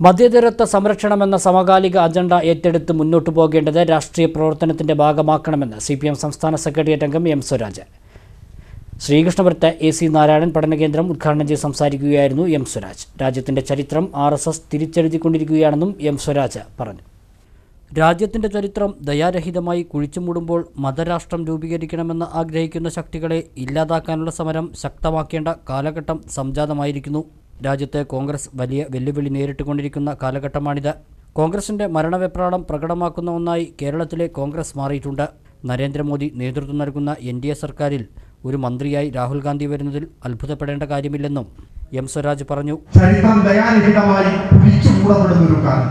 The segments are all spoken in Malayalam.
മദ്യതരത്വ സംരക്ഷണമെന്ന സമകാലിക അജണ്ട ഏറ്റെടുത്ത് മുന്നോട്ടു പോകേണ്ടത് രാഷ്ട്രീയ പ്രവർത്തനത്തിന്റെ ഭാഗമാക്കണമെന്ന് സി പി എം സംസ്ഥാന സെക്രട്ടേറിയറ്റ് അംഗം എം സ്വരാജ് ശ്രീകൃഷ്ണപുരത്ത് എ സി നാരായണൻ പഠനകേന്ദ്രം ഉദ്ഘാടനം ചെയ്ത് സംസാരിക്കുകയായിരുന്നു എം സ്വരാജ് രാജ്യത്തിന്റെ ചരിത്രം ആർ എസ് എസ് തിരിച്ചെഴുതിക്കൊണ്ടിരിക്കുകയാണെന്നും എം സ്വരാജ് പറഞ്ഞു രാജ്യത്തിന്റെ ചരിത്രം ദയാരഹിതമായി കുഴിച്ചുമൂടുമ്പോൾ മതരാഷ്ട്രം രൂപീകരിക്കണമെന്ന് ആഗ്രഹിക്കുന്ന ശക്തികളെ ഇല്ലാതാക്കാനുള്ള സമരം ശക്തമാക്കേണ്ട കാലഘട്ടം സംജാതമായിരിക്കുന്നു രാജ്യത്തെ കോൺഗ്രസ് വലിയ വെല്ലുവിളി നേരിട്ടുകൊണ്ടിരിക്കുന്ന കാലഘട്ടമാണിത് കോൺഗ്രസിന്റെ മരണവെപ്രാളം പ്രകടമാക്കുന്ന ഒന്നായി കേരളത്തിലെ കോൺഗ്രസ് മാറിയിട്ടുണ്ട് നരേന്ദ്രമോദി നേതൃത്വം നൽകുന്ന എൻ ഡി എ സർക്കാരിൽ ഒരു മന്ത്രിയായി രാഹുൽ ഗാന്ധി വരുന്നതിൽ അത്ഭുതപ്പെടേണ്ട കാര്യമില്ലെന്നും എം സ്വരാജ് പറഞ്ഞു ചരിത്രം ദയാരഹിതമായി കുഴിച്ചു മൂടപ്പെടുന്ന ഒരു കാലം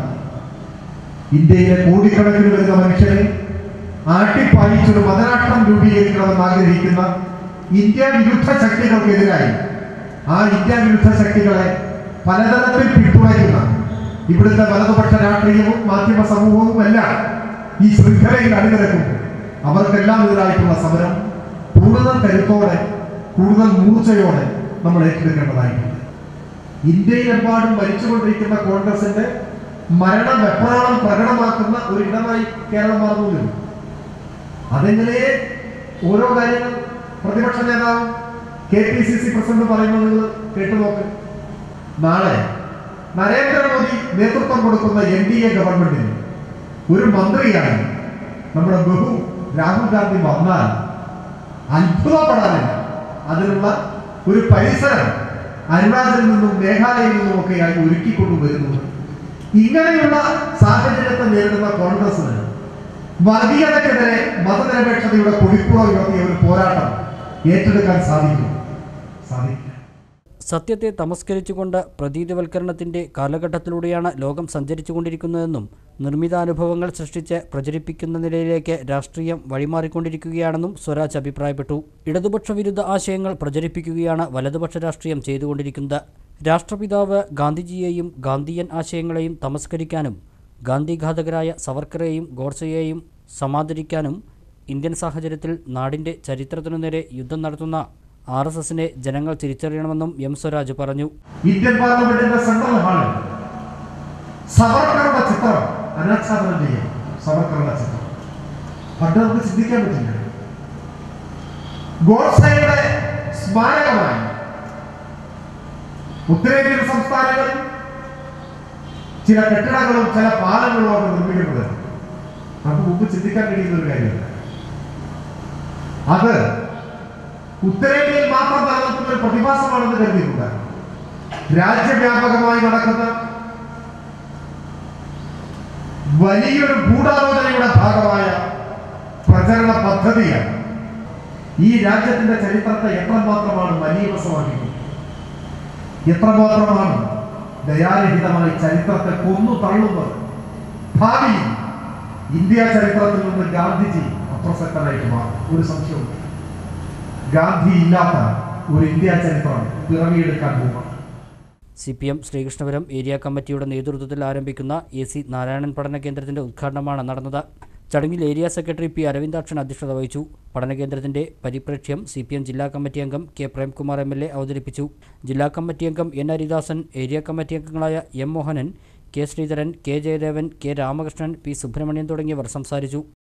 ഇന്ത്യയിലെ കോടിക്കണക്കിന് വരുന്ന മനുഷ്യരെ ആട്ടിപ്പായിച്ചൊരു മതരാഷ്ട്രം രൂപീകരിക്കണമെന്ന് ആഗ്രഹിക്കുന്ന ഇന്ത്യ വിരുദ്ധ ശക്തികൾക്കെതിരായി ആ ഇന്ത്യ വിരുദ്ധ ശക്തികളെ പലതരത്തിൽ പിന്തുണയ്ക്കുന്ന ഇവിടുത്തെ വലതുപക്ഷ രാഷ്ട്രീയവും മാധ്യമ സമൂഹവും എല്ലാം ഈ ശൃംഖലയിൽ അണിനിരക്കുമ്പോൾ അവർക്കെല്ലാം എതിരായിട്ടുള്ള സമരം കൂടുതൽ കരുത്തോടെ കൂടുതൽ മൂർച്ചയോടെ നമ്മൾ ഏറ്റെടുക്കേണ്ടതായിട്ടുണ്ട് ഇന്ത്യയിലെമ്പാടും ഭരിച്ചുകൊണ്ടിരിക്കുന്ന കോൺഗ്രസിന്റെ മരണ വെപ്രാളം പ്രകടമാക്കുന്ന ഒരു ഇടമായി കേരളം മാറുന്നു അതെങ്ങനെ ഓരോ കാര്യങ്ങൾ പ്രതിപക്ഷ നേതാവ് K P C C president പറയുന്നത് നിങ്ങൾ കേട്ടു നോക്ക് നാളെ നരേന്ദ്രമോദി നേതൃത്വം കൊടുക്കുന്ന എൻ ഡി എ ഗവൺമെന്റിന് ഒരു മന്ത്രിയായി നമ്മുടെ ബഹു രാഹുൽ ഗാന്ധി വന്നാൽ അത്ഭുതപ്പെടാനില്ല അതിനുള്ള ഒരു പരിസരം അരുണാചലിൽ നിന്നും മേഘാലയയിൽ നിന്നും ഒക്കെയായി ഒരുക്കിക്കൊണ്ടു വരുന്നത് ഇങ്ങനെയുള്ള സാഹചര്യത്തെ നേരിടുന്ന കോൺഗ്രസിന് വർഗീയതക്കെതിരെ മതനിരപേക്ഷതയുടെ കൊടിപ്പുറ ഉയർത്തിയ ഒരു പോരാട്ടം ഏറ്റെടുക്കാൻ സാധിക്കും സാധിക്കില്ല സത്യത്തെ തമസ്കരിച്ചുകൊണ്ട് പ്രതീതിവൽക്കരണത്തിന്റെ കാലഘട്ടത്തിലൂടെയാണ് ലോകം സഞ്ചരിച്ചുകൊണ്ടിരിക്കുന്നതെന്നും നിർമ്മിതാനുഭവങ്ങൾ സൃഷ്ടിച്ച് പ്രചരിപ്പിക്കുന്ന നിലയിലേക്ക് രാഷ്ട്രീയം വഴിമാറിക്കൊണ്ടിരിക്കുകയാണെന്നും സ്വരാജ് അഭിപ്രായപ്പെട്ടു ഇടതുപക്ഷ വിരുദ്ധ ആശയങ്ങൾ പ്രചരിപ്പിക്കുകയാണ് വലതുപക്ഷ രാഷ്ട്രീയം ചെയ്തുകൊണ്ടിരിക്കുന്നത് രാഷ്ട്രപിതാവ് ഗാന്ധിജിയെയും ഗാന്ധിയൻ ആശയങ്ങളെയും തമസ്കരിക്കാനും ഗാന്ധിഘാതകരായ സവർക്കറെയും ഗോഡ്സെയെയും സമാദരിക്കാനും ഇന്ത്യൻ സാഹചര്യത്തിൽ നാടിൻ്റെ ചരിത്രത്തിനു നേരെ യുദ്ധം നടത്തുന്ന ആർ എസ് എസിനെ ജനങ്ങൾ തിരിച്ചറിയണമെന്നും എം സ്വരാജ് പറഞ്ഞു ഇന്ത്യൻ പാർലമെന്റിന്റെ സെൻട്രൽ ഹാളിൽ സവർക്കറുടെ ചിത്രം അനാച്ഛാദനം ചെയ്യാം സവർക്കറുടെ ചിത്രം പണ്ട് നമുക്ക് ചിന്തിക്കാൻ പറ്റില്ല ഗോഡ്സയുടെ സ്മാരകമായി ഉത്തരേന്ത്യൻ സംസ്ഥാനങ്ങളിൽ ചില കെട്ടിടങ്ങളും ചില പാലങ്ങളും ഒക്കെ നിർമ്മിക്കുന്നത് നമുക്ക് മുമ്പ് ചിന്തിക്കാൻ കഴിയുന്ന ഒരു കാര്യമല്ല അത് ഉത്തരേന്ത്യയിൽ മാത്രം നിലനിൽക്കുന്ന ഒരു പ്രതിഭാസമാണെന്ന് കരുതിയിട്ടുണ്ട് രാജ്യവ്യാപകമായി നടക്കുന്ന വലിയൊരു ഗൂഢാലോചനയുടെ ഭാഗമായ പ്രചരണ പദ്ധതിയാണ് ഈ രാജ്യത്തിന്റെ ചരിത്രത്തെ എത്രമാത്രമാണ് മലീവസമാക്കിയത് എത്രമാത്രമാണ് ദയാരഹിതമായി ചരിത്രത്തെ കൊന്നു തള്ളുന്നത് ഭാവിയിൽ ഇന്ത്യ ചരിത്രത്തിൽ നിന്ന് ഗാന്ധിജി അപ്രസക്തനായിട്ട് മാറും ഒരു സംശയവും ഗാന്ധി ഇല്ലാത്ത ഒരു ഇന്ത്യ ചരിത്രം പിറവിയെടുക്കാൻ പോകും C P M Sreekrishnapuram area കമ്മിറ്റിയുടെ നേതൃത്വത്തിൽ ആരംഭിക്കുന്ന എ സി നാരായണൻ പഠന കേന്ദ്രത്തിന്റെ ഉദ്ഘാടനമാണ് നടന്നത് ചടങ്ങിൽ ഏരിയ സെക്രട്ടറി പി അരവിന്ദാക്ഷൻ അധ്യക്ഷത വഹിച്ചു പഠനകേന്ദ്രത്തിന്റെ പരിപ്രേക്ഷ്യം സി പി എം ജില്ലാ കമ്മിറ്റി അംഗം K Premkumar M L A അവതരിപ്പിച്ചു ജില്ലാ കമ്മിറ്റി അംഗം എൻ ഹരിദാസൻ ഏരിയ കമ്മിറ്റി അംഗങ്ങളായ M Mohanan K Sreedharan K Jayadevan K Ramakrishnan P Subramanian തുടങ്ങിയവർ സംസാരിച്ചു